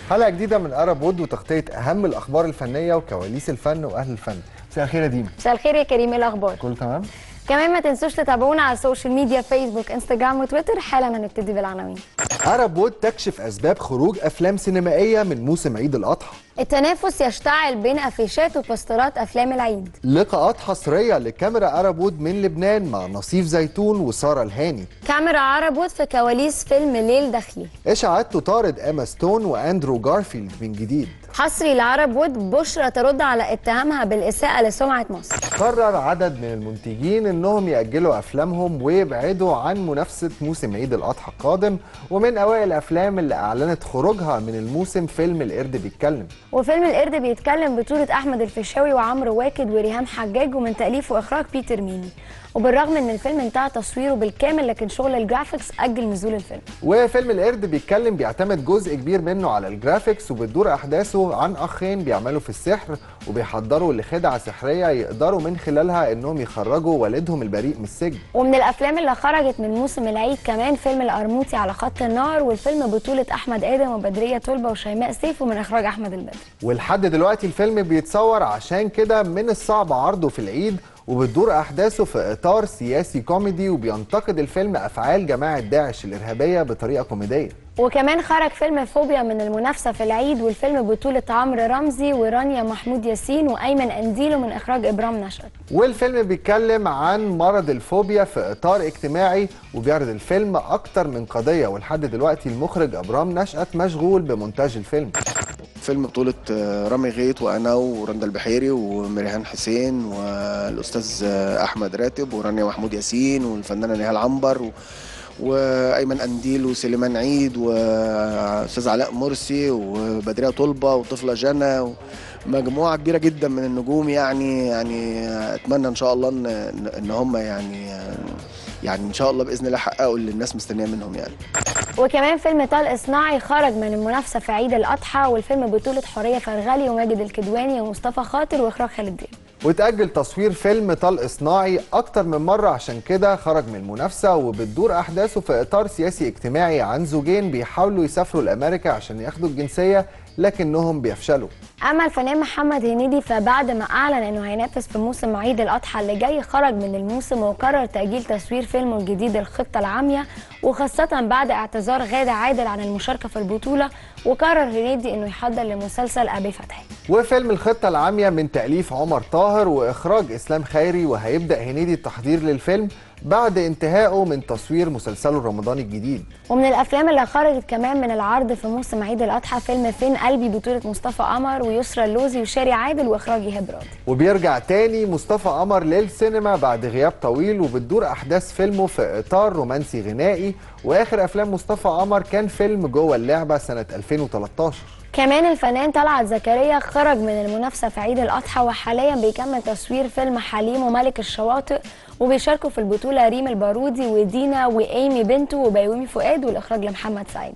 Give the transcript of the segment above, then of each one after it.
حلقه جديده من ارب وود وتغطيه اهم الاخبار الفنيه وكواليس الفن واهل الفن مساء الخير يا ديما مساء الخير يا كريم ايه الاخبار كله تمام كمان ما تنسوش تتابعونا على السوشيال ميديا فيسبوك انستجرام وتويتر حالا هنبتدي بالعناوين ارب وود تكشف اسباب خروج افلام سينمائيه من موسم عيد الاضحى التنافس يشتعل بين افيشات وبوسترات افلام العيد لقاءات حصريه لكاميرا ارب وود من لبنان مع نصيف زيتون وساره الهاني كاميرا عربوت في كواليس فيلم ليل داخلي اشاعات تطارد اما ستون واندرو جارفيلد من جديد حصري العرب وود بشرى ترد على اتهامها بالاساءه لسمعه مصر قرر عدد من المنتجين انهم ياجلوا افلامهم ويبعدوا عن منافسه موسم عيد الاضحى القادم ومن اوائل الافلام اللي اعلنت خروجها من الموسم فيلم القرد بيتكلم وفيلم القرد بيتكلم بطولة أحمد الفيشاوي وعمرو واكد وريهام حجاج ومن تأليف وإخراج بيتر ميمي وبالرغم ان الفيلم انتهى تصويره بالكامل لكن شغل الجرافيكس اجل نزول الفيلم وفيلم القرد بيتكلم بيعتمد جزء كبير منه على الجرافيكس وبتدور احداثه عن اخين بيعملوا في السحر وبيحضروا لخدعه سحريه يقدروا من خلالها انهم يخرجوا والدهم البريء من السجن ومن الافلام اللي خرجت من موسم العيد كمان فيلم القرموطي على خط النار والفيلم بطوله احمد ادم وبدريه طلبه وشيماء سيف ومن اخراج احمد البدري ولحد دلوقتي الفيلم بيتصور عشان كده من الصعب عرضه في العيد وبتدور احداثه في اطار سياسي كوميدي وبينتقد الفيلم افعال جماعه داعش الارهابيه بطريقه كوميديه وكمان خرج فيلم فوبيا من المنافسه في العيد والفيلم بطوله عمرو رمزي ورانيا محمود ياسين وايمن انديلو من اخراج ابرام نشأت والفيلم بيتكلم عن مرض الفوبيا في اطار اجتماعي وبيعرض الفيلم اكتر من قضيه ولحد دلوقتي المخرج ابرام نشأت مشغول بمونتاج الفيلم فيلم بطولة رامي غيط وأنا ورندا البحيري ومريهان حسين والأستاذ أحمد راتب ورانيا محمود ياسين والفنانة نهال عنبر و... وايمن انديل وسليمان عيد واستاذ علاء مرسي وبدريه طلبه وطفله جنى مجموعه كبيره جدا من النجوم يعني يعني اتمنى ان شاء الله ان ان هم يعني يعني ان شاء الله باذن الله يحققوا اللي الناس مستنيه منهم يعني وكمان فيلم طلق صناعي خرج من المنافسه في عيد الاضحى والفيلم بطوله حوريه فرغلي وماجد الكدواني ومصطفى خاطر واخراج خالد دين وتأجل تصوير فيلم طلق صناعي أكتر من مرة عشان كده خرج من المنافسة وبتدور أحداثه في إطار سياسي اجتماعي عن زوجين بيحاولوا يسافروا لأمريكا عشان ياخدوا الجنسية لكنهم بيفشلوا اما الفنان محمد هنيدي فبعد ما اعلن انه هينافس في موسم عيد الاضحى اللي جاي خرج من الموسم وقرر تاجيل تصوير فيلمه الجديد الخطه العاميه وخاصه بعد اعتذار غاده عادل عن المشاركه في البطوله وقرر هنيدي انه يحضر لمسلسل ابي فتحي وفيلم الخطه العاميه من تاليف عمر طاهر واخراج اسلام خيري وهيبدا هنيدي التحضير للفيلم بعد انتهائه من تصوير مسلسله الرمضاني الجديد ومن الافلام اللي خرجت كمان من العرض في موسم عيد الاضحى فيلم فين قلبي بطوله مصطفى قمر ويسرى اللوزي وشاري عادل واخراج ايهاب راضي وبيرجع تاني مصطفى قمر للسينما بعد غياب طويل وبتدور احداث فيلمه في اطار رومانسي غنائي واخر افلام مصطفى قمر كان فيلم جوه اللعبه سنه 2013 كمان الفنان طلعت زكريا خرج من المنافسة في عيد الأضحى وحاليا بيكمل تصوير فيلم حليم وملك الشواطئ وبيشاركوا في البطولة ريم البارودي ودينا وإيمي بنته وبيومي فؤاد والإخراج لمحمد سعيد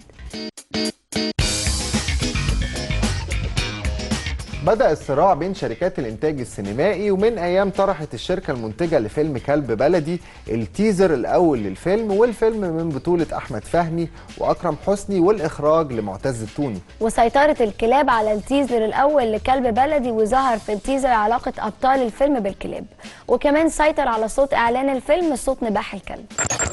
بدأ الصراع بين شركات الإنتاج السينمائي ومن أيام طرحت الشركة المنتجة لفيلم كلب بلدي التيزر الأول للفيلم والفيلم من بطولة أحمد فهمي وأكرم حسني والإخراج لمعتز التوني وسيطرت الكلاب على التيزر الأول لكلب بلدي وظهر في التيزر علاقة أبطال الفيلم بالكلاب وكمان سيطر على صوت إعلان الفيلم صوت نباح الكلب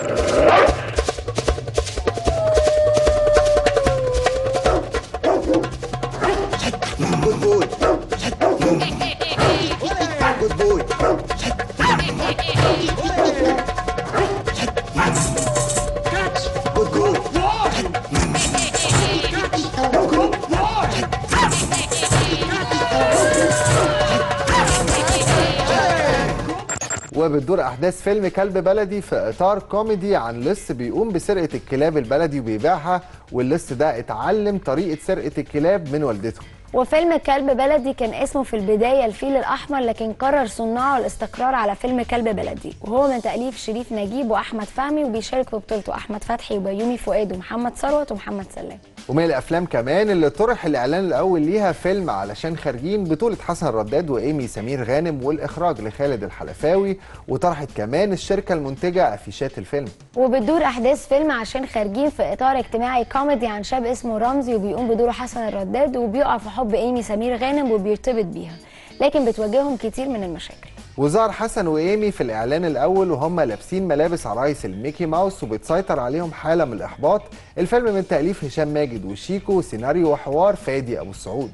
Good boy. Good boy. Good boy. وبتدور أحداث فيلم كلب بلدي في إطار كوميدي عن لص بيقوم بسرقة الكلاب البلدي وبيبيعها واللص ده اتعلم طريقة سرقة الكلاب من والدته وفيلم كلب بلدي كان اسمه في البداية الفيل الأحمر لكن قرر صناعه الاستقرار على فيلم كلب بلدي وهو من تأليف شريف نجيب وأحمد فهمي وبيشارك في بطولته أحمد فتحي وبيومي فؤاد ومحمد ثروت ومحمد سلام ومن الافلام كمان اللي طرح الاعلان الاول ليها فيلم علشان خارجين بطوله حسن رداد وايمي سمير غانم والاخراج لخالد الحلفاوي وطرحت كمان الشركه المنتجه افيشات الفيلم وبتدور احداث فيلم عشان خارجين في اطار اجتماعي كوميدي عن شاب اسمه رمزي وبيقوم بدوره حسن الرداد وبيقع في حب ايمي سمير غانم وبيرتبط بيها لكن بتواجههم كتير من المشاكل وظهر حسن وايمي في الاعلان الاول وهم لابسين ملابس عرايس الميكي ماوس وبتسيطر عليهم حاله من الاحباط الفيلم من تاليف هشام ماجد وشيكو سيناريو وحوار فادي ابو السعود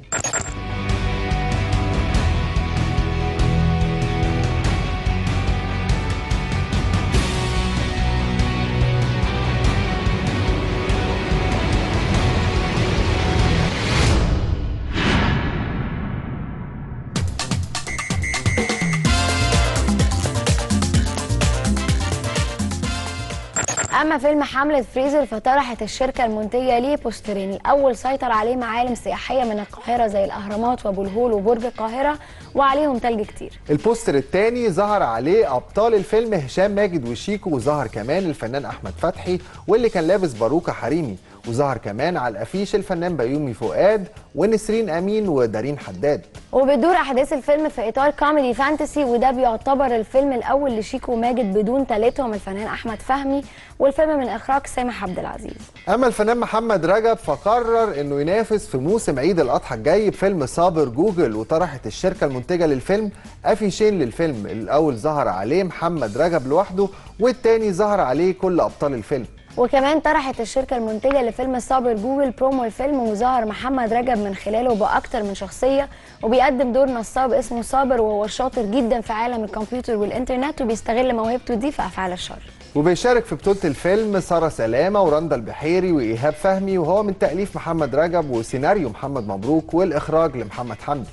اما فيلم حمله فريزر فطرحت الشركه المنتجه ليه بوسترين الاول سيطر عليه معالم سياحيه من القاهره زي الاهرامات وابو الهول وبرج القاهره وعليهم تلج كتير البوستر الثاني ظهر عليه ابطال الفيلم هشام ماجد وشيكو وظهر كمان الفنان احمد فتحي واللي كان لابس باروكه حريمي وظهر كمان على الافيش الفنان بيومي فؤاد ونسرين امين ودارين حداد وبتدور احداث الفيلم في اطار كوميدي فانتسي وده بيعتبر الفيلم الاول لشيكو وماجد بدون تالتهم الفنان احمد فهمي والفيلم من اخراج سامح عبد العزيز اما الفنان محمد رجب فقرر انه ينافس في موسم عيد الاضحى الجاي بفيلم صابر جوجل وطرحت الشركه المنتجه للفيلم افيشين للفيلم الاول ظهر عليه محمد رجب لوحده والتاني ظهر عليه كل ابطال الفيلم وكمان طرحت الشركة المنتجة لفيلم صابر جوجل برومو الفيلم وظهر محمد رجب من خلاله بأكتر من شخصية وبيقدم دور نصاب اسمه صابر وهو شاطر جدا في عالم الكمبيوتر والإنترنت وبيستغل موهبته دي في أفعال الشر وبيشارك في بطولة الفيلم سارة سلامة ورندا البحيري وإيهاب فهمي وهو من تأليف محمد رجب وسيناريو محمد مبروك والإخراج لمحمد حمدي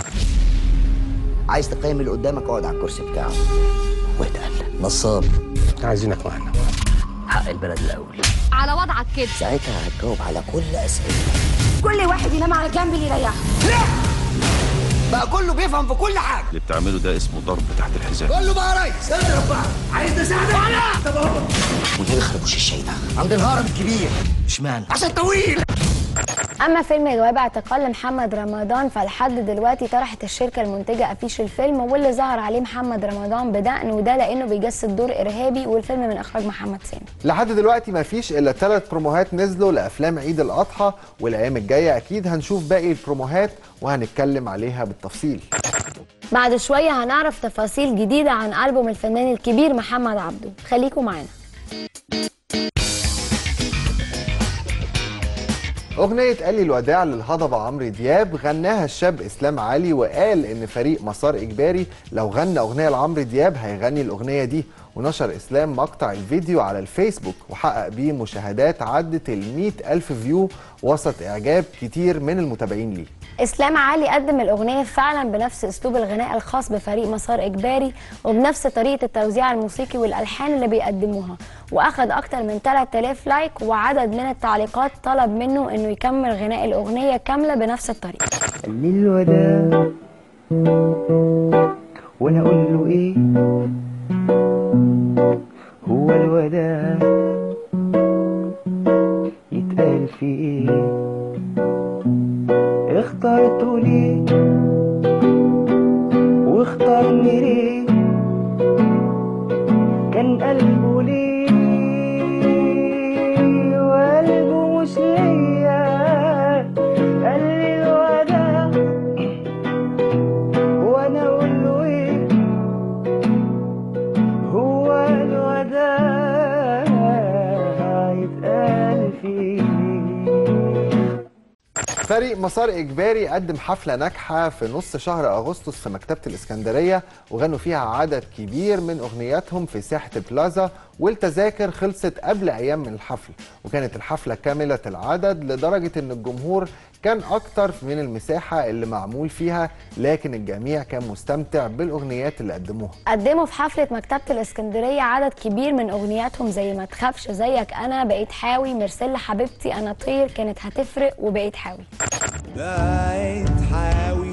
عايز تقيم اللي قدامك اقعد على الكرسي بتاعه واتقل نصاب عايزينك معانا حق البلد الاول على وضعك كده ساعتها هتجاوب على كل اسئله كل واحد ينام على جنب اللي يريحه بقى كله بيفهم في كل حاجه اللي بتعمله ده اسمه ضرب تحت الحزام كله بقى يا ريس اضرب بقى عايز تساعدك انا طب اهو ودي يخرب وش الشيطان عند الهرم الكبير اشمعنى عشان طويل أما فيلم جواب اعتقال لمحمد رمضان فلحد دلوقتي طرحت الشركة المنتجة أفيش الفيلم واللي ظهر عليه محمد رمضان بدقن وده لأنه بيجسد دور إرهابي والفيلم من إخراج محمد سامي لحد دلوقتي ما فيش إلا ثلاث بروموهات نزلوا لأفلام عيد الأضحى والأيام الجاية أكيد هنشوف باقي البروموهات وهنتكلم عليها بالتفصيل بعد شوية هنعرف تفاصيل جديدة عن ألبوم الفنان الكبير محمد عبده خليكم معانا أغنية قال لي الوداع للهضبة عمرو دياب غناها الشاب إسلام علي وقال إن فريق مسار إجباري لو غنى أغنية لعمرو دياب هيغني الأغنية دي ونشر إسلام مقطع الفيديو على الفيسبوك وحقق بيه مشاهدات عدت ال ألف فيو وسط إعجاب كتير من المتابعين ليه إسلام علي قدم الأغنية فعلا بنفس أسلوب الغناء الخاص بفريق مسار إجباري وبنفس طريقة التوزيع الموسيقي والألحان اللي بيقدموها وأخد أكتر من 3000 لايك وعدد من التعليقات طلب منه إنه يكمل غناء الأغنية كاملة بنفس الطريقة قال لي الوداع وانا اقول له ايه هو الوداع يتقال في ايه اخترته ليه واختارني ليه كان قلبه ليه وقلبه مش ليا قال لي الوداع وانا اقول له ايه هو الوداع يتقال فيه فريق مسار إجباري قدم حفلة ناجحة في نص شهر أغسطس في مكتبة الإسكندرية وغنوا فيها عدد كبير من أغنياتهم في ساحة البلازا والتذاكر خلصت قبل أيام من الحفل وكانت الحفلة كاملة العدد لدرجة أن الجمهور كان أكتر من المساحة اللي معمول فيها لكن الجميع كان مستمتع بالأغنيات اللي قدموها قدموا في حفلة مكتبة الإسكندرية عدد كبير من أغنياتهم زي ما تخافش زيك أنا بقيت حاوي مرسلة حبيبتي أنا طير كانت هتفرق وبقيت حاوي بقيت حاوي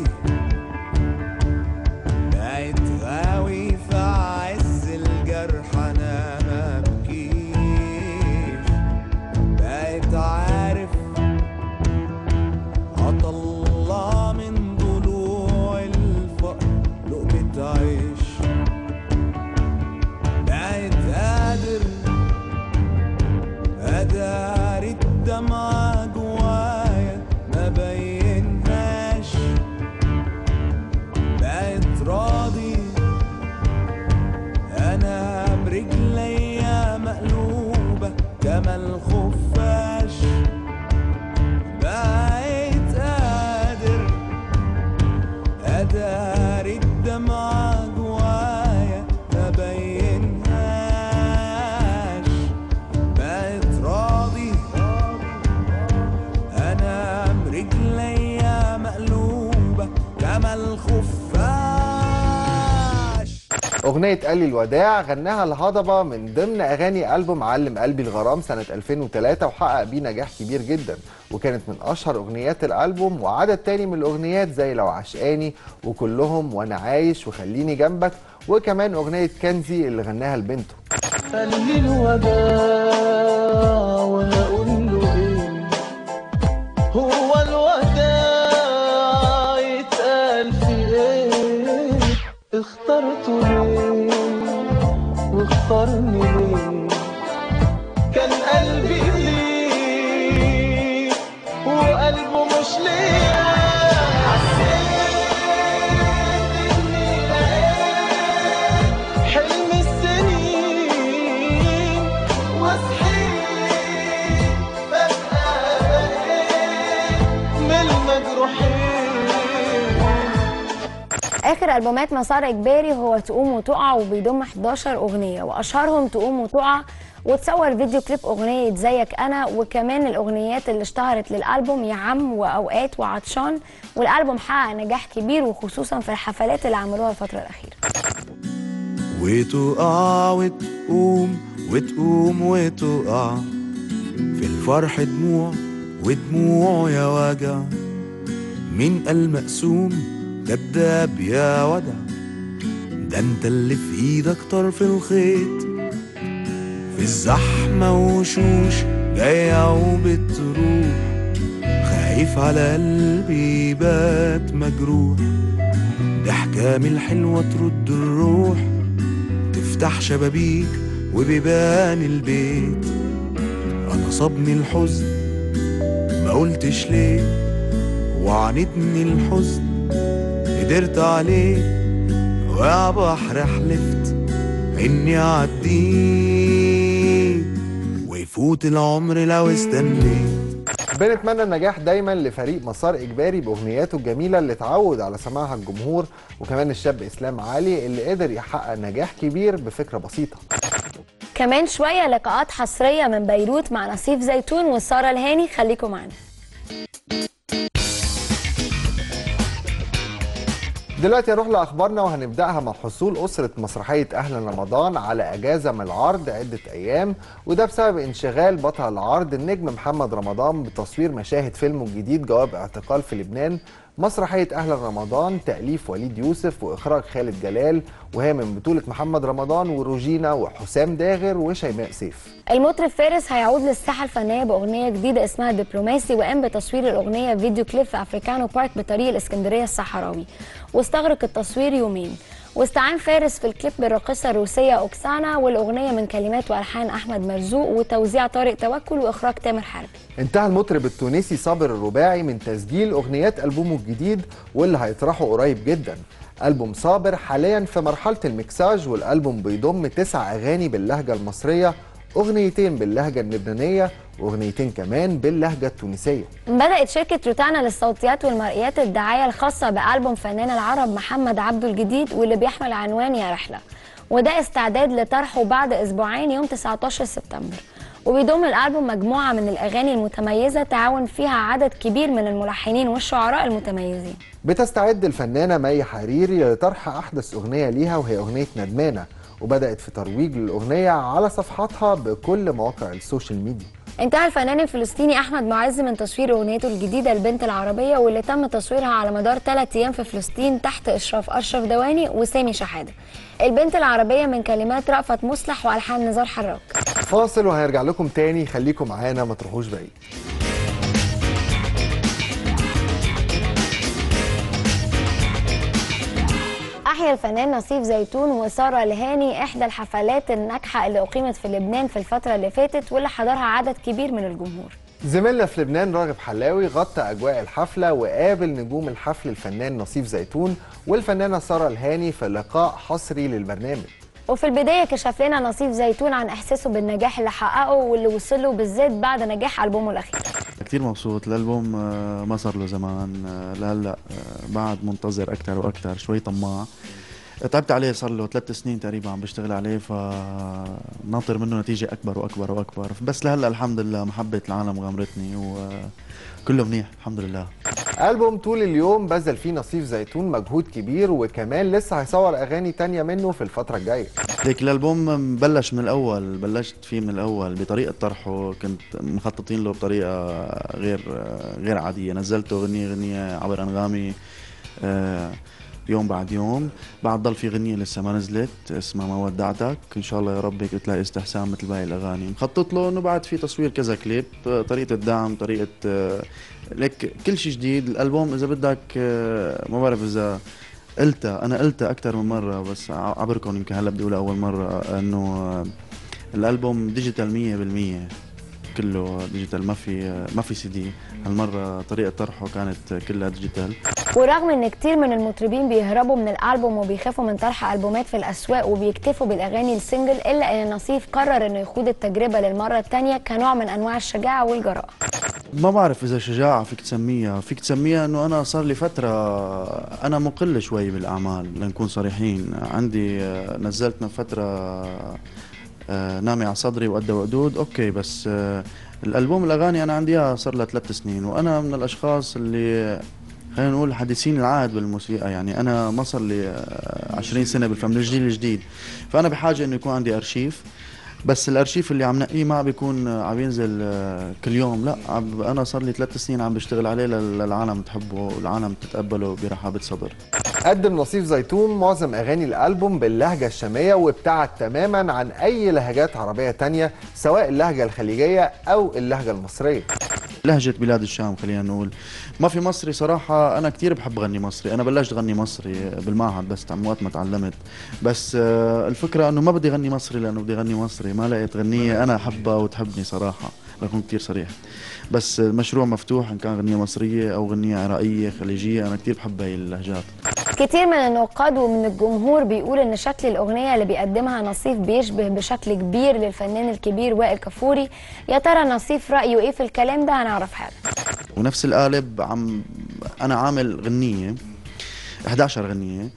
بقيت غاوي في عز الجرح انا مبكيش بقيت عارف أغنية قال لي الوداع غناها الهضبة من ضمن أغاني ألبوم علم قلبي الغرام سنة 2003 وحقق بيه نجاح كبير جدا وكانت من أشهر أغنيات الألبوم وعدد تاني من الأغنيات زي لو عشقاني وكلهم وأنا عايش وخليني جنبك وكمان أغنية كنزي اللي غناها لبنته خلي الوداع وهقول له ايه هو الوداع يتقال في ايه اخترته ليه واختارني ليه كان قلبي ليه وقلبه مش ليه حسيت اني لقيت حلم السنين وصحيت فجأة بقيت من المجروحين اخر البومات مسار اجباري هو تقوم وتقع وبيضم 11 اغنيه واشهرهم تقوم وتقع وتصور فيديو كليب اغنيه زيك انا وكمان الاغنيات اللي اشتهرت للالبوم يا عم واوقات وعطشان والالبوم حقق نجاح كبير وخصوصا في الحفلات اللي عملوها الفتره الاخيره وتقع وتقوم وتقوم وتقع في الفرح دموع ودموع يا وجع مين قال مقسوم كداب يا ودع ده انت اللي في ايدك طرف الخيط في الزحمة وشوش جاية وبتروح خايف على قلبي بات مجروح ضحكة من الحلوة ترد الروح تفتح شبابيك وبيبان البيت انا صابني الحزن ما قلتش ليه وعاندني الحزن قدرت عليه ويا بحر حلفت اني اعديه ويفوت العمر لو استنيت بنتمنى النجاح دايما لفريق مسار اجباري باغنياته الجميله اللي اتعود على سماعها الجمهور وكمان الشاب اسلام علي اللي قدر يحقق نجاح كبير بفكره بسيطه كمان شويه لقاءات حصريه من بيروت مع نصيف زيتون وساره الهاني خليكم معانا دلوقتي هنروح لاخبارنا وهنبداها مع حصول اسره مسرحيه اهلا رمضان على اجازه من العرض عده ايام وده بسبب انشغال بطل العرض النجم محمد رمضان بتصوير مشاهد فيلمه الجديد جواب اعتقال في لبنان مسرحيه اهلا رمضان تاليف وليد يوسف واخراج خالد جلال وهي من بطوله محمد رمضان وروجينا وحسام داغر وشيماء سيف المطرب فارس هيعود للساحه الفنيه باغنيه جديده اسمها دبلوماسي وقام بتصوير الاغنيه في فيديو كليب في افريكانو بارك بطريق الاسكندريه الصحراوي واستغرق التصوير يومين واستعان فارس في الكليب بالراقصه الروسيه اوكسانا والاغنيه من كلمات والحان احمد مرزوق وتوزيع طارق توكل واخراج تامر حربي انتهى المطرب التونسي صابر الرباعي من تسجيل اغنيات البومه الجديد واللي هيطرحه قريب جدا ألبوم صابر حاليا في مرحلة المكساج والألبوم بيضم تسع أغاني باللهجة المصرية أغنيتين باللهجة اللبنانية وأغنيتين كمان باللهجة التونسية بدأت شركة روتانا للصوتيات والمرئيات الدعاية الخاصة بألبوم فنان العرب محمد عبده الجديد واللي بيحمل عنوان يا رحلة وده استعداد لطرحه بعد أسبوعين يوم 19 سبتمبر وبيضم الألبوم مجموعة من الأغاني المتميزة تعاون فيها عدد كبير من الملحنين والشعراء المتميزين بتستعد الفنانة مي حريري لطرح أحدث أغنية ليها وهي أغنية ندمانة وبدأت في ترويج للأغنية على صفحاتها بكل مواقع السوشيال ميديا انتهى الفنان الفلسطيني احمد معز من تصوير اغنيته الجديده البنت العربيه واللي تم تصويرها على مدار ثلاث ايام في فلسطين تحت اشراف اشرف دواني وسامي شحاده. البنت العربيه من كلمات رأفت مصلح والحان نزار حراك. فاصل وهنرجع لكم تاني خليكم معانا ما تروحوش بعيد احيا الفنان نصيف زيتون وساره الهاني احدى الحفلات الناجحه اللي اقيمت في لبنان في الفتره اللي فاتت واللي حضرها عدد كبير من الجمهور. زميلنا في لبنان راغب حلاوي غطى أجواء الحفلة وقابل نجوم الحفل الفنان نصيف زيتون والفنانة سارة الهاني في لقاء حصري للبرنامج وفي البدايه كشف لنا نصيف زيتون عن احساسه بالنجاح اللي حققه واللي وصل له بالذات بعد نجاح البومه الاخير. كتير مبسوط الالبوم آه، ما صار له زمان آه، لهلا آه، بعد منتظر اكثر واكثر شوي طماع تعبت عليه صار له ثلاث سنين تقريبا عم بشتغل عليه فناطر منه نتيجة أكبر وأكبر وأكبر بس لهلا الحمد لله محبة العالم غمرتني وكله منيح الحمد لله ألبوم طول اليوم بذل فيه نصيف زيتون مجهود كبير وكمان لسه هيصور أغاني تانية منه في الفترة الجاية ليك الالبوم بلش من الاول بلشت فيه من الاول بطريقه طرحه كنت مخططين له بطريقه غير غير عاديه نزلته غنيه غنيه عبر انغامي آه، يوم بعد يوم بعد ضل في غنية لسه ما نزلت اسمها ما ودعتك ان شاء الله يا رب هيك تلاقي استحسان مثل باقي الاغاني مخطط له انه بعد في تصوير كذا كليب آه، طريقة الدعم طريقة آه، لك كل شيء جديد الالبوم اذا بدك آه، ما بعرف اذا قلتها انا قلتها اكثر من مرة بس ع- عبركم يمكن هلا بدي اقولها اول مرة انه آه، الالبوم ديجيتال 100% كله ديجيتال ما في ما في سي دي هالمرة طريقة طرحه كانت كلها ديجيتال ورغم ان كتير من المطربين بيهربوا من الالبوم وبيخافوا من طرح البومات في الاسواق وبيكتفوا بالاغاني السنجل الا ان نصيف قرر انه يخوض التجربه للمره الثانيه كنوع من انواع الشجاعه والجراءه ما بعرف اذا شجاعة فيك تسميها فيك تسميها انه انا صار لي فترة انا مقل شوي بالاعمال لنكون صريحين عندي آه، نزلت من فترة آه، نامي على صدري وقد وقدود اوكي بس آه، الالبوم الاغاني انا عندي اياها صار لها ثلاث سنين وانا من الاشخاص اللي خلينا نقول حديثين العهد بالموسيقى يعني انا ما صار لي آه، 20 سنه بالفن من الجيل الجديد فانا بحاجه انه يكون عندي ارشيف بس الارشيف اللي عم نقيه ما بيكون آه، عم ينزل آه، كل يوم لا عم انا صار لي ثلاث سنين عم بشتغل عليه لل- للعالم تحبه والعالم تتقبله برحابه صدر قدم نصيف زيتون معظم أغاني الألبوم باللهجة الشامية وابتعد تماما عن أي لهجات عربية تانية سواء اللهجة الخليجية أو اللهجة المصرية لهجة بلاد الشام خلينا نقول ما في مصري صراحة أنا كتير بحب غني مصري أنا بلشت غني مصري بالمعهد بس تعم وقت ما تعلمت بس آه، الفكرة أنه ما بدي غني مصري لأنه بدي غني مصري ما لقيت غنية أنا أحبها وتحبني صراحة بكون كتير صريح بس المشروع مفتوح إن كان غنية مصرية أو غنية عراقية خليجية أنا كتير بحب هاي اللهجات كتير من النقاد ومن الجمهور بيقول ان شكل الاغنيه اللي بيقدمها نصيف بيشبه بشكل كبير للفنان الكبير وائل كفوري يا ترى نصيف رايه ايه في الكلام ده هنعرف حالا ونفس القالب عم انا عامل غنيه 11 غنيه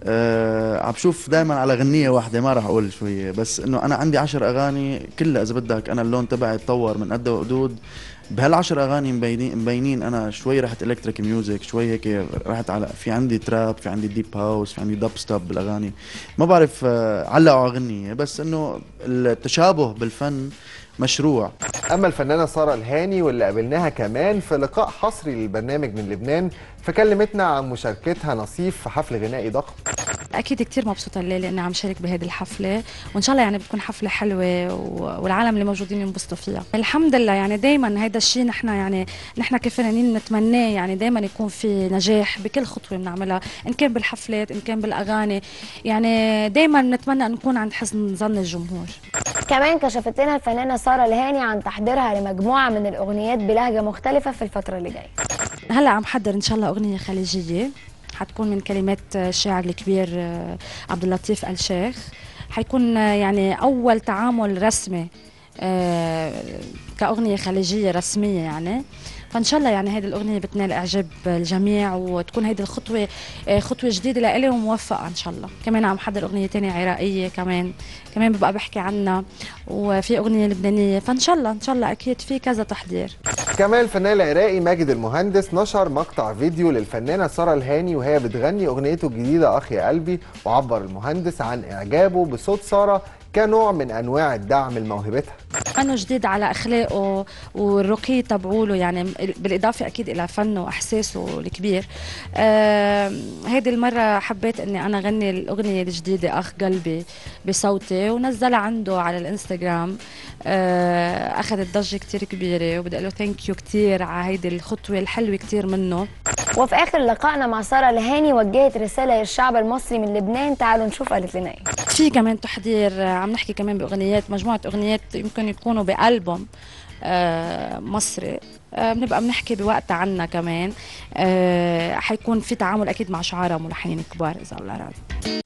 أه عم بشوف دائما على غنيه واحده ما راح اقول شويه بس انه انا عندي 10 اغاني كلها اذا بدك انا اللون تبعي تطور من قد وقدود بهالعشر اغاني مبينين مبينين انا شوي رحت الكتريك ميوزك شوي هيك رحت على في عندي تراب في عندي ديب هاوس في عندي دب ستوب بالاغاني ما بعرف آه، علقوا على غنيه بس انه التشابه بالفن مشروع أما الفنانة سارة الهاني واللي قابلناها كمان في لقاء حصري للبرنامج من لبنان فكلمتنا عن مشاركتها نصيف في حفل غنائي ضخم اكيد كتير مبسوطه الليله اني عم شارك بهذه الحفله وان شاء الله يعني بتكون حفله حلوه و- والعالم اللي موجودين ينبسطوا فيها الحمد لله يعني دائما هيدا الشيء نحن يعني نحن كفنانين نتمناه يعني دائما يكون في نجاح بكل خطوه بنعملها ان كان بالحفلات ان كان بالاغاني يعني دائما نتمنى ان نكون عند حسن ظن الجمهور كمان كشفت لنا الفنانه ساره الهاني عن تحضيرها لمجموعه من الاغنيات بلهجه مختلفه في الفتره اللي جايه هلا عم حضر ان شاء الله اغنيه خليجيه حتكون من كلمات الشاعر الكبير آه، عبد اللطيف الشيخ حيكون آه، يعني اول تعامل رسمي آه، كأغنية خليجية رسمية يعني فإن شاء الله يعني هذه الأغنية بتنال إعجاب الجميع وتكون هذه الخطوة آه، خطوة جديدة لإلي وموفقة إن شاء الله كمان عم حضر أغنية تانية عراقية كمان كمان ببقى بحكي عنها وفي أغنية لبنانية فإن شاء الله إن شاء الله أكيد في كذا تحضير كمان الفنان العراقي ماجد المهندس نشر مقطع فيديو للفنانة سارة الهاني وهي بتغني أغنيته الجديدة أخ يا قلبي وعبر المهندس عن إعجابه بصوت سارة كنوع من أنواع الدعم لموهبتها فنه جديد على اخلاقه والرقي تبعوله يعني بالاضافه اكيد الى فنه واحساسه الكبير آه هيدي المره حبيت اني انا غني الاغنيه الجديده اخ قلبي بصوتي ونزلها عنده على الانستغرام آه اخذت ضجه كتير كبيره وبدي اقول له ثانك يو كثير على هيدي الخطوه الحلوه كتير منه وفي اخر لقائنا مع ساره الهاني وجهت رساله للشعب المصري من لبنان تعالوا نشوف قالت لنا ايه في كمان تحضير آه، عم نحكي كمان باغنيات مجموعه اغنيات يمكن يكونوا بالبوم آه، مصري آه، بنبقى بنحكي بوقتها عنها كمان آه، حيكون في تعامل اكيد مع شعراء ملحنين كبار اذا الله راد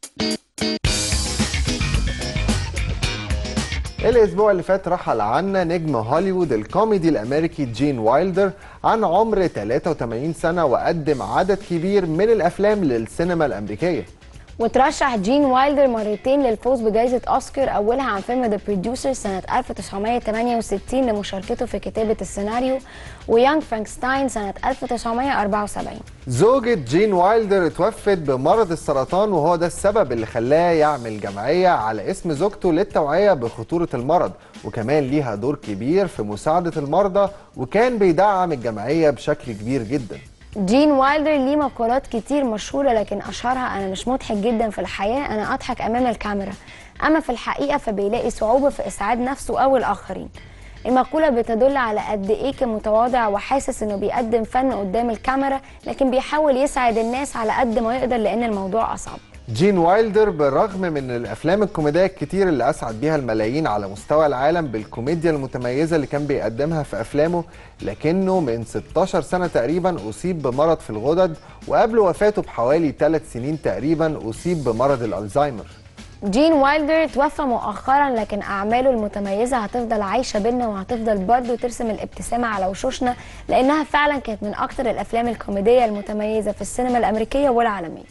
الأسبوع اللي فات رحل عنا نجم هوليوود الكوميدي الأمريكي جين وايلدر عن عمر 83 سنة وقدم عدد كبير من الأفلام للسينما الأمريكية وترشح جين وايلدر مرتين للفوز بجائزة أوسكار أولها عن فيلم ذا بروديوسر سنة 1968 لمشاركته في كتابة السيناريو ويانج فرانكستاين سنة 1974 زوجة جين وايلدر اتوفت بمرض السرطان وهو ده السبب اللي خلاه يعمل جمعية على اسم زوجته للتوعية بخطورة المرض وكمان ليها دور كبير في مساعدة المرضى وكان بيدعم الجمعية بشكل كبير جدا جين وايلدر ليه مقولات كتير مشهورة لكن أشهرها أنا مش مضحك جدا في الحياة أنا أضحك أمام الكاميرا أما في الحقيقة فبيلاقي صعوبة في إسعاد نفسه أو الآخرين المقولة بتدل على قد إيه كان متواضع وحاسس إنه بيقدم فن قدام الكاميرا لكن بيحاول يسعد الناس على قد ما يقدر لأن الموضوع أصعب جين وايلدر بالرغم من الافلام الكوميديه الكتير اللي اسعد بيها الملايين على مستوى العالم بالكوميديا المتميزه اللي كان بيقدمها في افلامه لكنه من 16 سنه تقريبا اصيب بمرض في الغدد وقبل وفاته بحوالي 3 سنين تقريبا اصيب بمرض الالزهايمر جين وايلدر توفى مؤخرا لكن أعماله المتميزة هتفضل عايشة بينا وهتفضل برضه ترسم الابتسامة على وشوشنا لأنها فعلا كانت من أكتر الأفلام الكوميدية المتميزة في السينما الأمريكية والعالمية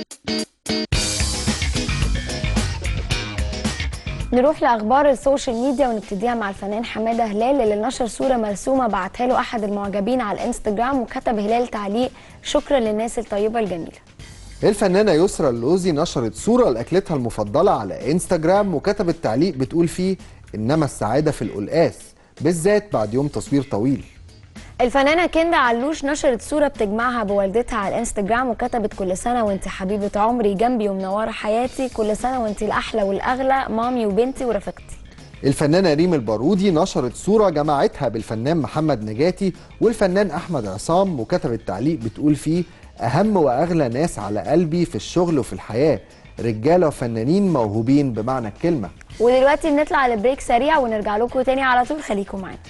نروح لاخبار السوشيال ميديا ونبتديها مع الفنان حماده هلال اللي نشر صوره مرسومه بعتها له احد المعجبين على الانستجرام وكتب هلال تعليق شكرا للناس الطيبه الجميله الفنانة يسرا اللوزي نشرت صورة لأكلتها المفضلة على انستجرام وكتبت تعليق بتقول فيه إنما السعادة في القلقاس بالذات بعد يوم تصوير طويل الفنانه كندا علوش نشرت صوره بتجمعها بوالدتها على الانستجرام وكتبت كل سنه وانت حبيبه عمري جنبي ومنوره حياتي كل سنه وانت الاحلى والاغلى مامي وبنتي ورفيقتي الفنانة ريم البارودي نشرت صورة جمعتها بالفنان محمد نجاتي والفنان أحمد عصام وكتبت تعليق بتقول فيه أهم وأغلى ناس على قلبي في الشغل وفي الحياة رجالة وفنانين موهوبين بمعنى الكلمة ودلوقتي بنطلع لبريك سريع ونرجع لكم تاني على طول خليكم معانا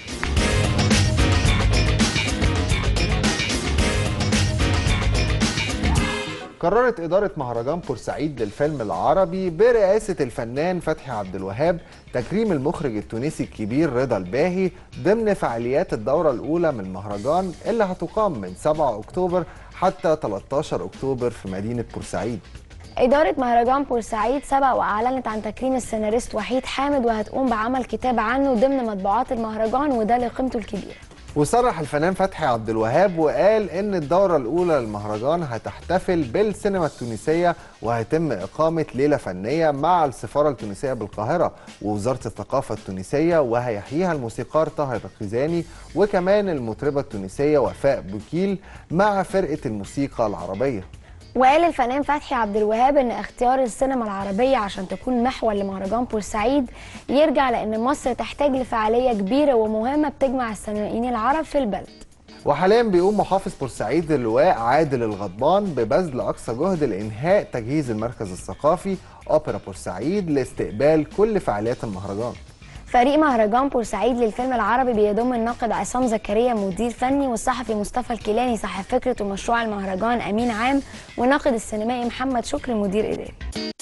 قررت إدارة مهرجان بورسعيد للفيلم العربي برئاسة الفنان فتحي عبد الوهاب تكريم المخرج التونسي الكبير رضا الباهي ضمن فعاليات الدورة الأولى من المهرجان اللي هتقام من 7 أكتوبر حتى 13 أكتوبر في مدينة بورسعيد إدارة مهرجان بورسعيد سبق وأعلنت عن تكريم السيناريست وحيد حامد وهتقوم بعمل كتاب عنه ضمن مطبوعات المهرجان وده لقيمته الكبيرة وصرح الفنان فتحي عبد الوهاب وقال ان الدوره الاولى للمهرجان هتحتفل بالسينما التونسيه وهيتم اقامه ليله فنيه مع السفاره التونسيه بالقاهره ووزاره الثقافه التونسيه وهيحييها الموسيقار طاهر الخزاني وكمان المطربه التونسيه وفاء بوكيل مع فرقه الموسيقى العربيه وقال الفنان فتحي عبد الوهاب ان اختيار السينما العربيه عشان تكون محور لمهرجان بورسعيد يرجع لان مصر تحتاج لفعاليه كبيره ومهمه بتجمع السينمائيين العرب في البلد وحاليا بيقوم محافظ بورسعيد اللواء عادل الغضبان ببذل اقصى جهد لانهاء تجهيز المركز الثقافي اوبرا بورسعيد لاستقبال كل فعاليات المهرجان فريق مهرجان بورسعيد للفيلم العربي بيضم الناقد عصام زكريا مدير فني والصحفي مصطفى الكيلاني صاحب فكره ومشروع المهرجان امين عام والناقد السينمائي محمد شكري مدير اداري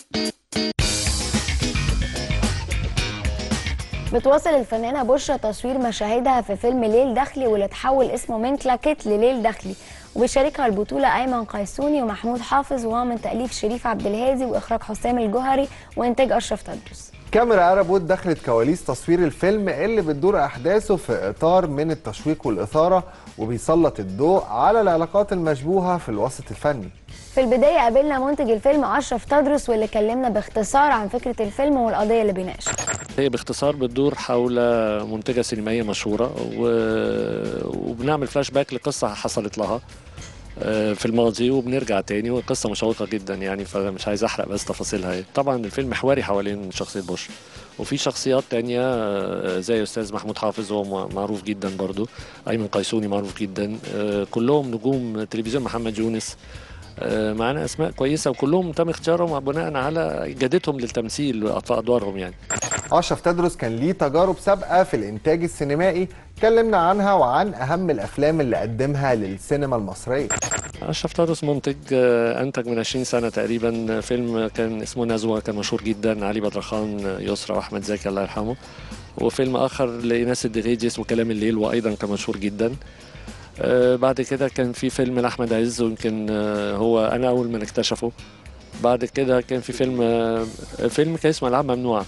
بتواصل الفنانة بشرى تصوير مشاهدها في فيلم ليل داخلي واللي اتحول اسمه من كلاكيت لليل داخلي وبيشاركها البطولة أيمن قيسوني ومحمود حافظ وهو من تأليف شريف عبد الهادي وإخراج حسام الجوهري وإنتاج أشرف تدرس كاميرا ارابود دخلت كواليس تصوير الفيلم اللي بتدور احداثه في اطار من التشويق والاثاره وبيسلط الضوء على العلاقات المشبوهه في الوسط الفني في البداية قابلنا منتج الفيلم أشرف تدرس واللي كلمنا باختصار عن فكرة الفيلم والقضية اللي بيناقشها هي باختصار بتدور حول منتجة سينمائية مشهورة و... وبنعمل فلاش باك لقصة حصلت لها آه، في الماضي وبنرجع تاني والقصة مشوقة جدا يعني فمش عايز أحرق بس تفاصيلها يعني. طبعا الفيلم محوري حوالين شخصية بوش وفي شخصيات تانية آه، زي أستاذ محمود حافظ هو م- معروف جدا برضو أيمن قيسوني معروف جدا آه، كلهم نجوم تلفزيون محمد يونس آه، معانا اسماء كويسه وكلهم تم اختيارهم بناء على جادتهم للتمثيل في ادوارهم يعني اشرف تدرس كان ليه تجارب سابقه في الانتاج السينمائي اتكلمنا عنها وعن اهم الافلام اللي قدمها للسينما المصريه اشرف تدرس منتج آه، انتج من 20 سنه تقريبا فيلم كان اسمه نزوه كان مشهور جدا علي بدرخان يسرى واحمد زكي الله يرحمه وفيلم اخر لايناس الدغيجي اسمه كلام الليل وايضا كان مشهور جدا آه، بعد كده كان في فيلم لاحمد عز ويمكن آه، هو انا اول من اكتشفه بعد كده كان في فيلم آه، فيلم كان اسمه العاب ممنوعه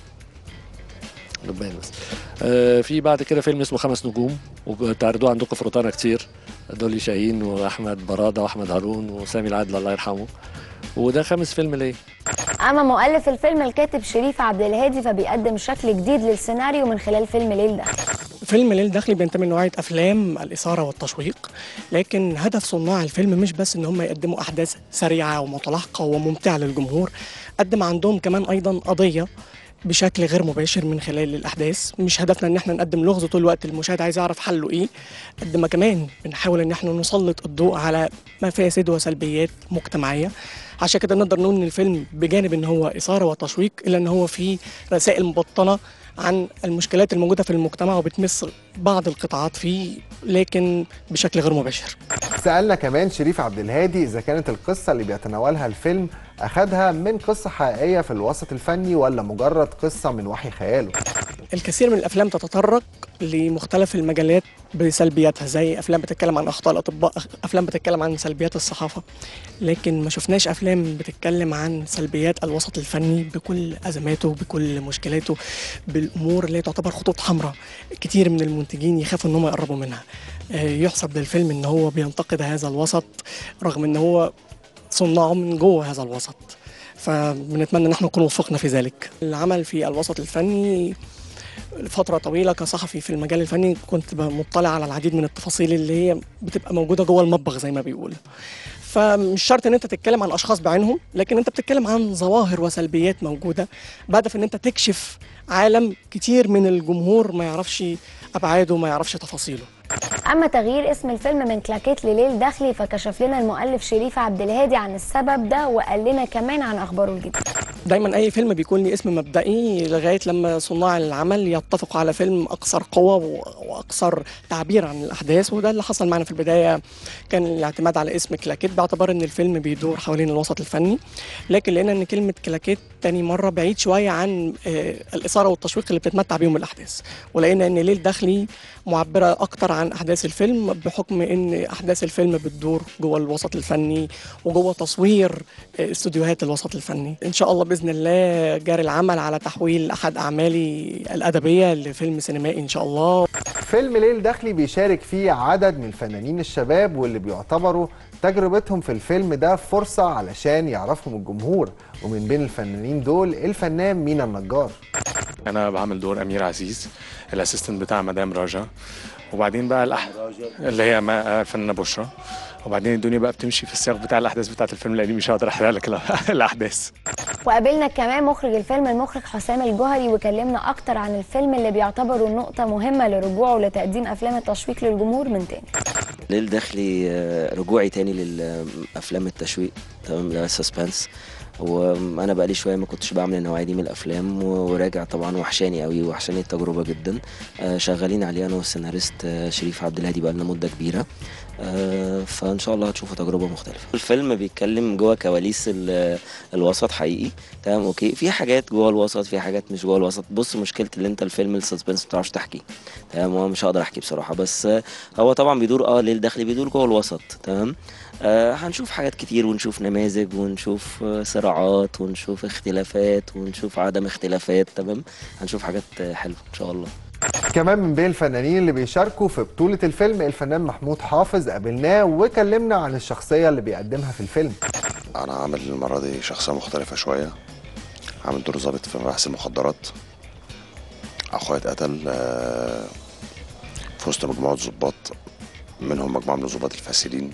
لبنان بس آه، في بعد كده فيلم اسمه خمس نجوم وبتعرضوه عندكم في روتانا كتير دولي شاهين واحمد براده واحمد هارون وسامي العدل الله يرحمه وده خامس فيلم ليه اما مؤلف الفيلم الكاتب شريف عبد الهادي فبيقدم شكل جديد للسيناريو من خلال فيلم ليل ده فيلم ليل داخلي بينتمي لنوعية أفلام الإثارة والتشويق لكن هدف صناع الفيلم مش بس إن هم يقدموا أحداث سريعة ومتلاحقة وممتعة للجمهور قد ما عندهم كمان أيضا قضية بشكل غير مباشر من خلال الأحداث مش هدفنا إن احنا نقدم لغز طول الوقت المشاهد عايز يعرف حله إيه قد ما كمان بنحاول إن احنا نسلط الضوء على مفاسد وسلبيات مجتمعية عشان كده نقدر نقول إن الفيلم بجانب إن هو إثارة وتشويق إلا إن هو فيه رسائل مبطنة عن المشكلات الموجودة في المجتمع وبتمس بعض القطاعات فيه لكن بشكل غير مباشر سألنا كمان شريف عبد الهادي إذا كانت القصة اللي بيتناولها الفيلم أخدها من قصة حقيقية في الوسط الفني ولا مجرد قصة من وحي خياله الكثير من الافلام تتطرق لمختلف المجالات بسلبياتها زي افلام بتتكلم عن اخطاء الاطباء افلام بتتكلم عن سلبيات الصحافه لكن ما شفناش افلام بتتكلم عن سلبيات الوسط الفني بكل ازماته بكل مشكلاته بالامور اللي تعتبر خطوط حمراء كتير من المنتجين يخافوا ان هم يقربوا منها آه، يحسب للفيلم ان هو بينتقد هذا الوسط رغم ان هو صناعه من جوه هذا الوسط فبنتمنى ان احنا نكون وفقنا في ذلك العمل في الوسط الفني لفترة طويلة كصحفي في المجال الفني كنت مطلع على العديد من التفاصيل اللي هي بتبقى موجودة جوه المطبخ زي ما بيقولوا فمش شرط ان انت تتكلم عن اشخاص بعينهم لكن انت بتتكلم عن ظواهر وسلبيات موجودة بهدف ان انت تكشف عالم كتير من الجمهور ما يعرفش ابعاده ما يعرفش تفاصيله اما تغيير اسم الفيلم من كلاكيت لليل داخلي فكشف لنا المؤلف شريف عبد الهادي عن السبب ده وقال لنا كمان عن اخباره الجديده دايما اي فيلم بيكون لي اسم مبدئي لغايه لما صناع العمل يتفقوا على فيلم اكثر قوه و- واكثر تعبير عن الاحداث وده اللي حصل معنا في البدايه كان الاعتماد على اسم كلاكيت باعتبار ان الفيلم بيدور حوالين الوسط الفني لكن لقينا ان كلمه كلاكيت تاني مره بعيد شويه عن آه، الاثاره والتشويق اللي بتتمتع بيهم الاحداث ولقينا ان ليل داخلي معبره اكتر عن احداث الفيلم بحكم ان احداث الفيلم بتدور جوه الوسط الفني وجوه تصوير آه، استوديوهات الوسط الفني ان شاء الله باذن الله جاري العمل على تحويل احد اعمالي الادبيه لفيلم سينمائي ان شاء الله فيلم ليل داخلي بيشارك فيه عدد من الفنانين الشباب واللي بيعتبروا تجربتهم في الفيلم ده فرصة علشان يعرفهم الجمهور ومن بين الفنانين دول الفنان مينا النجار انا بعمل دور امير عزيز الاسيستنت بتاع مدام راجا وبعدين بقى الأح... اللي هي ما- الفنانه بشرى وبعدين الدنيا بقى بتمشي في السياق بتاع الاحداث بتاعت الفيلم لاني مش هقدر احرق لك الأ- الاحداث وقابلنا كمان مخرج الفيلم المخرج حسام الجوهري وكلمنا اكتر عن الفيلم اللي بيعتبره نقطه مهمه لرجوعه لتقديم افلام التشويق للجمهور من تاني ليل داخلي آه، رجوعي تاني للافلام التشويق تمام اللي هو السسبنس وانا بقالي شويه ما كنتش بعمل النوعيه دي من الافلام وراجع طبعا وحشاني قوي وحشاني التجربه جدا آه، شغالين عليه انا والسيناريست آه، شريف عبد الهادي بقالنا مده كبيره آه، فان شاء الله هتشوفوا تجربه مختلفه الفيلم بيتكلم جوه كواليس ال- الوسط حقيقي تمام اوكي في حاجات جوه الوسط في حاجات مش جوه الوسط بص مشكله اللي انت الفيلم السسبنس ما بتعرفش تحكي تمام هو مش هقدر احكي بصراحه بس آه، هو طبعا بيدور اه ليل داخلي بيدور جوه الوسط تمام آه هنشوف حاجات كتير ونشوف نماذج ونشوف آه، صراعات ونشوف اختلافات ونشوف عدم اختلافات تمام هنشوف حاجات آه، حلوه ان شاء الله كمان من بين الفنانين اللي بيشاركوا في بطولة الفيلم الفنان محمود حافظ قابلناه وكلمنا عن الشخصية اللي بيقدمها في الفيلم انا عامل المره دي شخصيه مختلفه شويه عامل دور ظابط في مباحث المخدرات اخويا اتقتل آه، في وسط مجموعه ضباط منهم مجموعه من الضباط الفاسدين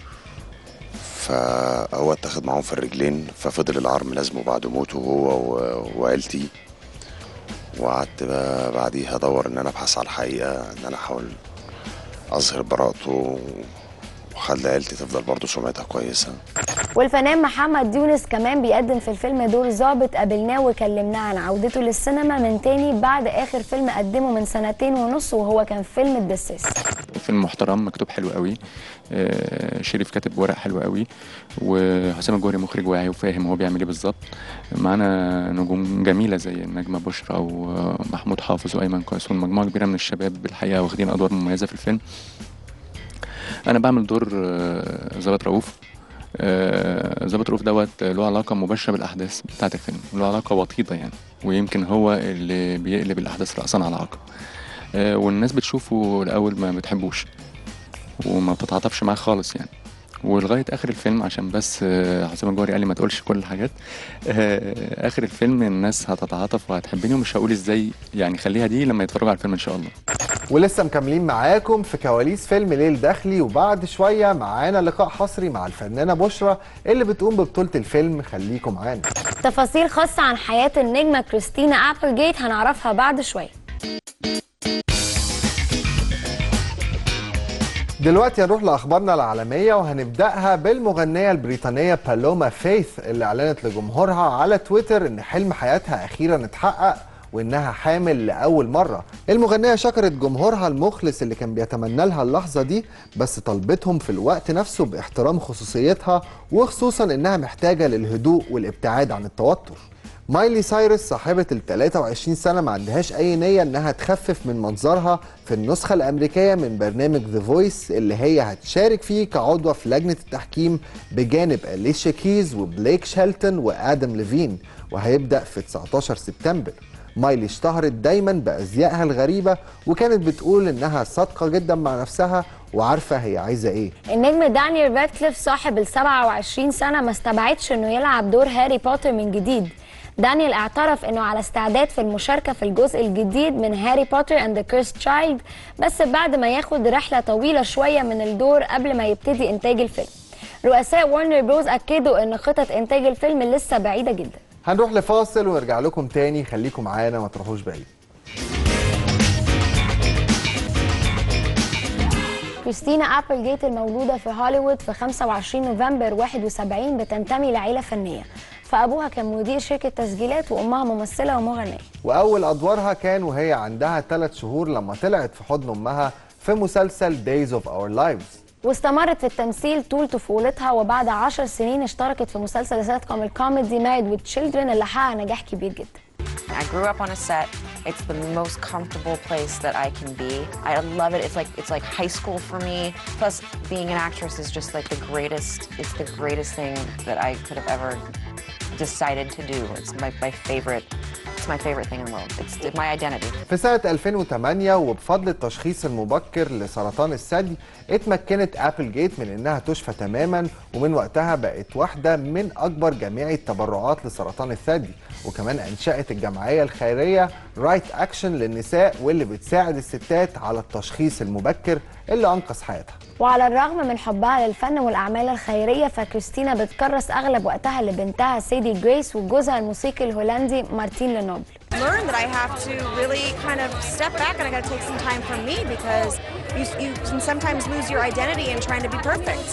فهو اتاخد معاهم في الرجلين ففضل العار ملازمه بعد موته هو و- وعيلتي وقعدت بقى بعديها ادور ان انا ابحث على الحقيقه ان انا احاول اظهر براءته وخلي عيلتي تفضل برضه سمعتها كويسه والفنان محمد يونس كمان بيقدم في الفيلم دور ظابط قابلناه وكلمناه عن عودته للسينما من تاني بعد اخر فيلم قدمه من سنتين ونص وهو كان فيلم الدساس فيلم محترم مكتوب حلو قوي آه، شريف كاتب ورق حلو قوي وحسام الجوهري مخرج واعي وفاهم هو بيعمل ايه بالظبط معانا نجوم جميله زي النجمه بشرى ومحمود حافظ وايمن قاسون مجموعه كبيره من الشباب بالحقيقه واخدين ادوار مميزه في الفيلم انا بعمل دور آه، ظابط رؤوف آه، ظابط رؤوف دوت له علاقة مباشرة بالأحداث بتاعة الفيلم له علاقة وطيدة يعني ويمكن هو اللي بيقلب الأحداث رأسا على عقب آه، والناس بتشوفه الأول ما بتحبوش وما بتتعاطفش معاه خالص يعني ولغايه اخر الفيلم عشان بس آه، حسام الجوهري قال لي ما تقولش كل الحاجات آه، اخر الفيلم الناس هتتعاطف وهتحبني ومش هقول ازاي يعني خليها دي لما يتفرجوا على الفيلم ان شاء الله ولسه مكملين معاكم في كواليس فيلم ليل داخلي وبعد شويه معانا لقاء حصري مع الفنانه بشرى اللي بتقوم ببطوله الفيلم خليكم معانا تفاصيل خاصة عن حياة النجمة كريستينا أبلجيت هنعرفها بعد شوية دلوقتي هنروح لاخبارنا العالميه وهنبداها بالمغنيه البريطانيه بالوما فيث اللي اعلنت لجمهورها على تويتر ان حلم حياتها اخيرا اتحقق وانها حامل لاول مره المغنيه شكرت جمهورها المخلص اللي كان بيتمنى لها اللحظه دي بس طلبتهم في الوقت نفسه باحترام خصوصيتها وخصوصا انها محتاجه للهدوء والابتعاد عن التوتر مايلي سايرس صاحبة ال 23 سنة ما عندهاش أي نية إنها تخفف من منظرها في النسخة الأمريكية من برنامج ذا فويس اللي هي هتشارك فيه كعضوة في لجنة التحكيم بجانب أليشا كيز وبليك شيلتون وآدم ليفين وهيبدأ في 19 سبتمبر مايلي اشتهرت دايما بأزيائها الغريبة وكانت بتقول إنها صادقة جدا مع نفسها وعارفة هي عايزة إيه النجم دانيال رادكليف صاحب ال 27 سنة ما استبعدش انه يلعب دور هاري بوتر من جديد دانيال اعترف انه على استعداد في المشاركة في الجزء الجديد من هاري بوتر اند ذا كيرست تشايلد بس بعد ما ياخد رحلة طويلة شوية من الدور قبل ما يبتدي انتاج الفيلم رؤساء وارنر بروز اكدوا ان خطط انتاج الفيلم لسه بعيدة جدا هنروح لفاصل ونرجع لكم تاني خليكم معانا ما تروحوش بعيد كريستينا أبلجيت المولودة في هوليوود في 25 نوفمبر 71 بتنتمي لعيلة فنية فأبوها كان مدير شركة تسجيلات وأمها ممثلة ومغنية وأول أدوارها كان وهي عندها ثلاث شهور لما طلعت في حضن أمها في مسلسل Days of Our Lives واستمرت في التمثيل طول طفولتها وبعد عشر سنين اشتركت في مسلسل سيت كوم الكوميدي ماريد with Children اللي حقق نجاح كبير جدا I grew up on a set. It's the most comfortable place that I can be. I love it. It's like it's like high school for me. Plus, being an actress is just like the greatest. It's the greatest thing that I could have ever decided to do. It's my, my favorite. It's my favorite thing in the world. It's my identity. في سنة 2008 وبفضل التشخيص المبكر لسرطان الثدي اتمكنت ابل جيت من انها تشفى تماما ومن وقتها بقت واحدة من اكبر جميع التبرعات لسرطان الثدي وكمان انشأت الجمعية الخيرية رايت اكشن للنساء واللي بتساعد الستات على التشخيص المبكر اللي انقذ حياتها وعلى الرغم من حبها للفن والأعمال الخيرية فكريستينا بتكرس أغلب وقتها لبنتها سيدي جريس وجوزها الموسيقي الهولندي مارتين لنوبل learn that I have to really kind of step back and I got to take some time for me because you, you can sometimes lose your identity in trying to be perfect.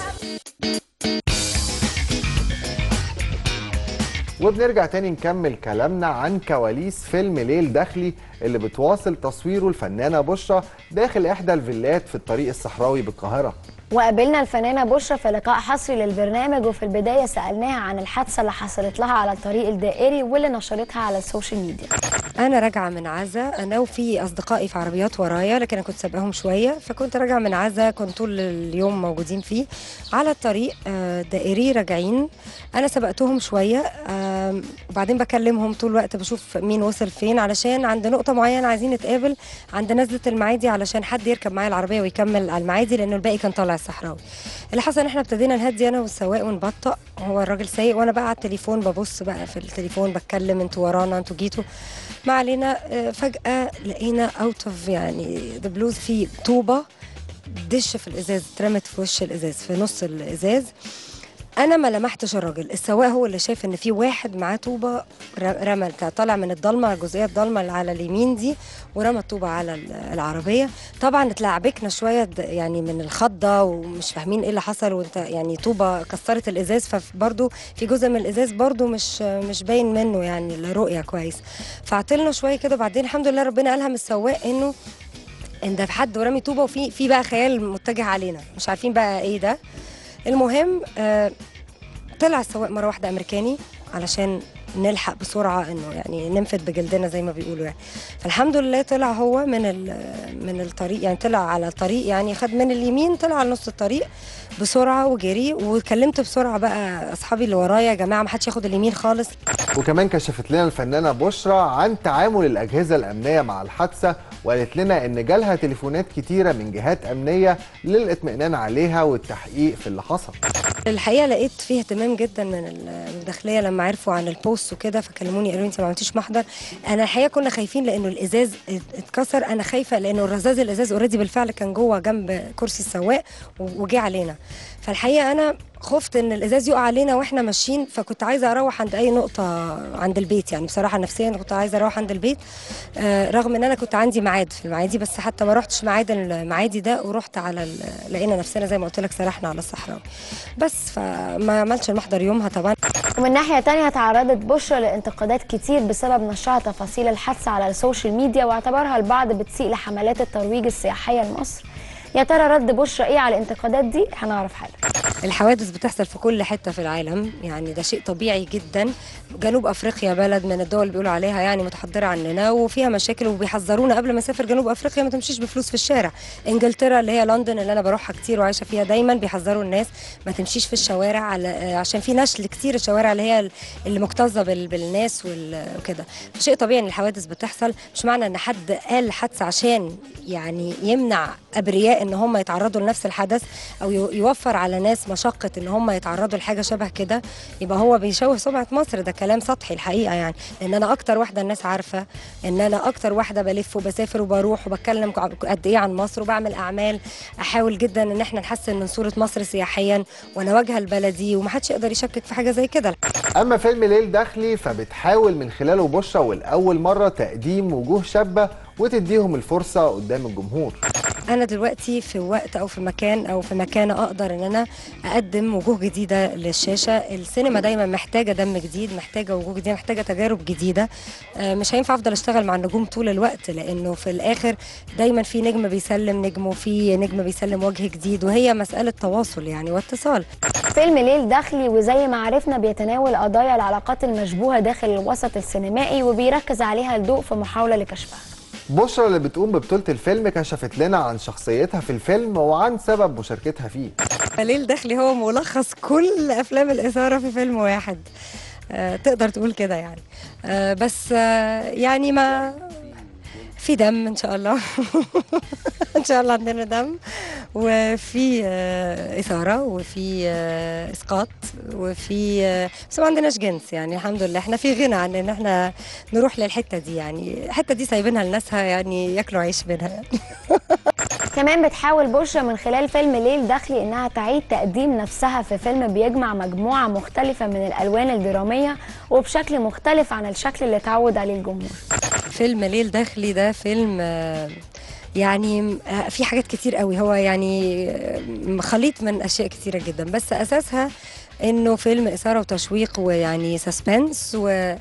وبنرجع تاني نكمل كلامنا عن كواليس فيلم ليل داخلي اللي بتواصل تصويره الفنانة بشرى داخل إحدى الفيلات في الطريق الصحراوي بالقاهرة وقابلنا الفنانة بشرى في لقاء حصري للبرنامج وفي البداية سألناها عن الحادثة اللي حصلت لها على الطريق الدائري واللي نشرتها على السوشيال ميديا انا راجعه من عزا انا وفي اصدقائي في عربيات ورايا لكن انا كنت سابقاهم شويه فكنت راجعه من عزا كنت طول اليوم موجودين فيه على الطريق آه، دائري راجعين انا سبقتهم شويه آم، وبعدين بكلمهم طول الوقت بشوف مين وصل فين علشان عند نقطه معينه عايزين نتقابل عند نزله المعادي علشان حد يركب معايا العربيه ويكمل على المعادي لانه الباقي كان طالع الصحراوي اللي حصل ان احنا ابتدينا نهدي انا والسواق ونبطأ هو الراجل سايق وانا بقى على التليفون ببص بقى في التليفون بتكلم انتوا ورانا انتوا جيتوا ما علينا آه، فجأة لقينا اوت اوف يعني ذا بلوز في طوبة دش في الازاز اترمت في وش الازاز في نص الازاز انا ما لمحتش الراجل السواق هو اللي شايف ان في واحد معاه طوبه ر- رمى طالع من الضلمه الجزئيه الضلمه اللي على اليمين دي ورمى الطوبه على ال- العربيه طبعا اتلعبكنا شويه د- يعني من الخضه ومش فاهمين ايه اللي حصل وانت يعني طوبه كسرت الازاز فبرضه في جزء من الازاز برضه مش مش باين منه يعني الرؤيه كويس فعطلنا شويه كده بعدين الحمد لله ربنا الهم السواق انه ان ده في حد ورامي طوبه وفي في بقى خيال متجه علينا مش عارفين بقى ايه ده المهم آه طلع السواق مره واحده امريكاني علشان نلحق بسرعه انه يعني ننفد بجلدنا زي ما بيقولوا يعني فالحمد لله طلع هو من ال- من الطريق يعني طلع على الطريق يعني خد من اليمين طلع على نص الطريق بسرعه وجري وكلمت بسرعه بقى اصحابي اللي ورايا يا جماعه ما حدش ياخد اليمين خالص وكمان كشفت لنا الفنانة بشرى عن تعامل الأجهزة الأمنية مع الحادثة وقالت لنا إن جالها تليفونات كتيرة من جهات أمنية للإطمئنان عليها والتحقيق في اللي حصل الحقيقه لقيت فيه اهتمام جدا من الداخليه لما عرفوا عن البوست وكده فكلموني قالوا لي انت ما عملتيش محضر انا الحقيقه كنا خايفين لانه الازاز ات- اتكسر انا خايفه لانه الرذاذ الازاز اوريدي بالفعل كان جوه جنب كرسي السواق و- وجه علينا فالحقيقه انا خفت ان الازاز يقع علينا واحنا ماشيين فكنت عايزه اروح عند اي نقطه عند البيت يعني بصراحه نفسيا كنت عايزه اروح عند البيت آه، رغم ان انا كنت عندي ميعاد في المعادي بس حتى ما رحتش ميعاد المعادي ده ورحت على ال- لقينا نفسنا زي ما قلت لك سرحنا على الصحراوي بس فما عملتش المحضر يومها طبعا ومن ناحية تانية تعرضت بشرى لانتقادات كتير بسبب نشرها تفاصيل الحادثة على السوشيال ميديا واعتبرها البعض بتسيء لحملات الترويج السياحية لمصر يا ترى رد بشرى ايه على الانتقادات دي هنعرف حالا الحوادث بتحصل في كل حته في العالم يعني ده شيء طبيعي جدا جنوب افريقيا بلد من الدول اللي بيقولوا عليها يعني متحضره عننا وفيها مشاكل وبيحذرونا قبل ما اسافر جنوب افريقيا ما تمشيش بفلوس في الشارع انجلترا اللي هي لندن اللي انا بروحها كتير وعايشه فيها دايما بيحذروا الناس ما تمشيش في الشوارع على آه، عشان في نشل كتير الشوارع اللي هي اللي مكتظه بال- بالناس وال- وكده شيء طبيعي ان الحوادث بتحصل مش معنى ان حد قال حادثه عشان يعني يمنع ابرياء ان هم يتعرضوا لنفس الحدث او يو- يوفر على ناس مشقه ان هم يتعرضوا لحاجه شبه كده يبقى هو بيشوه سمعه مصر ده كلام سطحي الحقيقه يعني لان انا اكتر واحده الناس عارفه ان انا اكتر واحده بلف وبسافر وبروح وبتكلم قد ايه عن مصر وبعمل اعمال احاول جدا ان احنا نحسن من صوره مصر سياحيا وانا واجهه البلدي ومحدش يقدر يشكك في حاجه زي كده أما فيلم ليل داخلي فبتحاول من خلاله بشرى والأول مرة تقديم وجوه شابة وتديهم الفرصة قدام الجمهور انا دلوقتي في وقت او في مكان او في مكانه اقدر ان انا اقدم وجوه جديده للشاشه السينما دايما محتاجه دم جديد محتاجه وجوه جديده محتاجه تجارب جديده آه، مش هينفع افضل اشتغل مع النجوم طول الوقت لانه في الاخر دايما في نجم بيسلم نجم وفي نجم بيسلم وجه جديد وهي مساله تواصل يعني واتصال فيلم ليل داخلي وزي ما عرفنا بيتناول قضايا العلاقات المشبوهة داخل الوسط السينمائي وبيركز عليها الضوء في محاولة لكشفها بشرى اللي بتقوم ببطولة الفيلم كشفت لنا عن شخصيتها في الفيلم وعن سبب مشاركتها فيه ليل داخلي هو ملخص كل افلام الاثاره في فيلم واحد آه، تقدر تقول كده يعني آه، بس آه، يعني ما في دم ان شاء الله ان شاء الله عندنا دم وفي آه، اثاره وفي آه، اسقاط وفي آه، بس ما عندناش جنس يعني الحمد لله احنا في غنى عن ان احنا نروح للحته دي يعني الحته دي سايبينها لناسها يعني ياكلوا عيش منها يعني. كمان بتحاول بشرى من خلال فيلم ليل داخلي انها تعيد تقديم نفسها في فيلم بيجمع مجموعة مختلفة من الالوان الدرامية وبشكل مختلف عن الشكل اللي اتعود عليه الجمهور فيلم ليل داخلي ده فيلم آه، يعني آه، في حاجات كتير قوي هو يعني آه، خليط من اشياء كتيره جدا بس اساسها انه فيلم اثاره وتشويق ويعني سسبنس و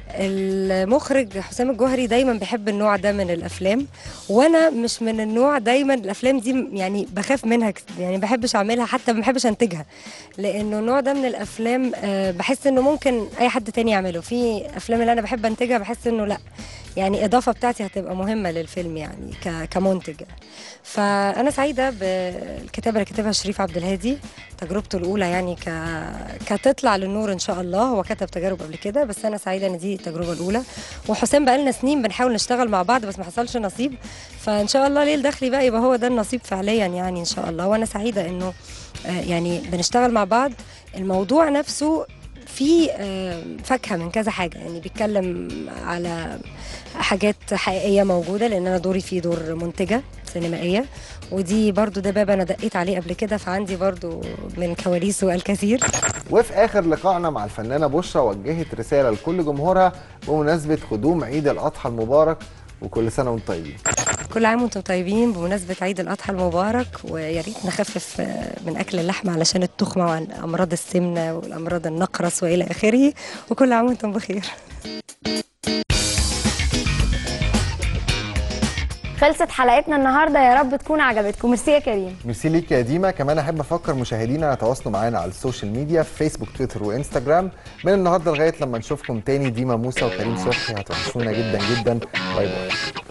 المخرج حسام الجوهري دايما بيحب النوع ده من الافلام وانا مش من النوع دايما الافلام دي يعني بخاف منها كت- يعني ما بحبش اعملها حتى ما بحبش انتجها لانه النوع ده من الافلام آه، بحس انه ممكن اي حد تاني يعمله في افلام اللي انا بحب انتجها بحس انه لا يعني اضافه بتاعتي هتبقى مهمه للفيلم يعني ك- كمنتج يعني. فانا سعيده بالكتابه اللي كتبها شريف عبد الهادي تجربته الاولى يعني ك... كتطلع للنور ان شاء الله هو كتب تجارب قبل كده بس انا سعيده ان دي التجربه الاولى وحسام بقالنا سنين بنحاول نشتغل مع بعض بس ما حصلش نصيب فان شاء الله ليل داخلي بقى يبقى هو ده النصيب فعليا يعني ان شاء الله وانا سعيده انه آه، يعني بنشتغل مع بعض الموضوع نفسه في آه، فاكهه من كذا حاجه يعني بيتكلم على حاجات حقيقيه موجوده لان انا دوري فيه دور منتجه سينمائيه ودي برضو ده باب انا دقيت عليه قبل كده فعندي برضو من كواليسه الكثير وفي آخر لقائنا مع الفنانة بشرى وجهت رسالة لكل جمهورها بمناسبة قدوم عيد الأضحى المبارك وكل سنة وانتم طيبين كل عام وانتم طيبين بمناسبة عيد الأضحى المبارك ويا ريت نخفف آه، من أكل اللحم علشان التخمة وعن أمراض السمنة والأمراض النقرس وإلى آخره وكل عام وانتم بخير خلصت حلقتنا النهارده يا رب تكون عجبتكم ميرسي يا كريم ميرسي ليك يا ديما كمان احب افكر مشاهدينا يتواصلوا معانا على السوشيال ميديا في فيسبوك تويتر وانستجرام من النهارده لغايه لما نشوفكم تاني ديما موسى وكريم صبحي هتوحشونا جدا جدا باي باي